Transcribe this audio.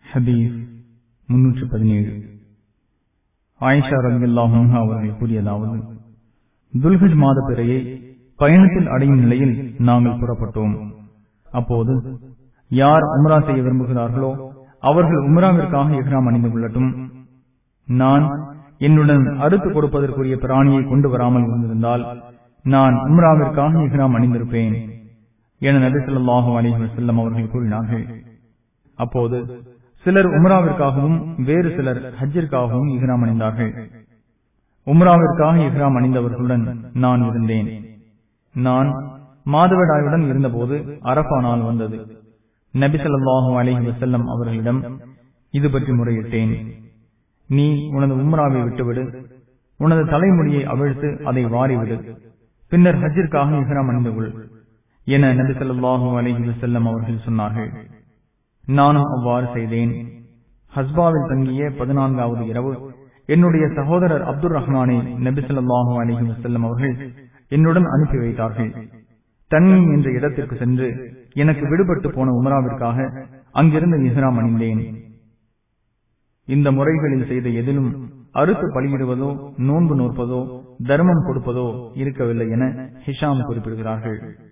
ஹதீஸ் முன்னூற்று பதினேழு ஆயிஷா ரலியல்லாஹு அவர்கள் கூறியதாவது துல்ஹஜ் மாத பிறையை பயணத்தில் அடையும் நிலையில் நாங்கள் புறப்பட்டோம் அப்போது யார் உம்ரா செய்ய விரும்புகிறார்களோ அவர்கள் உம்ராவிற்காக இஹ்ராம் அணிந்து கொள்ளட்டும் நான் என்னுடன் அறுத்து கொடுப்பதற்குரிய பிராணியை கொண்டு வராமல் இருந்திருந்தால் நான் உம்ராவிற்காக இஹ்ராம் அணிந்திருப்பேன் என நபி ஸல்லல்லாஹு அலைஹி வஸல்லம் அவர்கள் கூறினார்கள் அப்போது சிலர் உம்ராவிற்காகவும் வேறு சிலர் ஹஜ்ஜிற்காகவும் இஹ்ராம் அணிந்தார்கள் உம்ராவிற்காக இஹ்ராம் அணிந்தவர்களுடன் நான் இருந்தேன் நான் மாதவிடாயுடன் இருந்தபோது அரபா நாள் வந்தது நபிசல்லாஹு அலைஹி வசல்லம் அவர்களிடம் இது பற்றி முறையிட்டேன் நீ உனது உம்ராவை விட்டுவிடு உனது தலைமுடியை அவிழ்த்து அதை வாரிவிடு பின்னர் ஹஜ்ஜிற்காக இஹ்ராம் அணிந்து கொள் என நபி சொல்லாஹு அலைஹி வசல்லம் அவர்கள் சொன்னார்கள் நானும் அவ்வாறு செய்தேன் ஹஸ்பாவில் தங்கிய பதினான்காவது இரவு என்னுடைய சகோதரர் அப்துல் ரஹ்மானை நபி சொல்லாஹு அலிஹி வசல்லம் அவர்கள் என்னுடன் அனுப்பி வைத்தார்கள் தன்னி என்ற இடத்திற்கு சென்று எனக்கு விடுபட்டு போன உமராவிற்காக அங்கிருந்த இஹ்ராம் அணிந்தேன் இந்த முறைகளில் செய்த எதிலும் அறுத்து பலியிடுவதோ நோன்பு நோற்பதோ தர்மம் கொடுப்பதோ இருக்கவில்லை என ஹிஷாம் குறிப்பிடுகிறார்கள்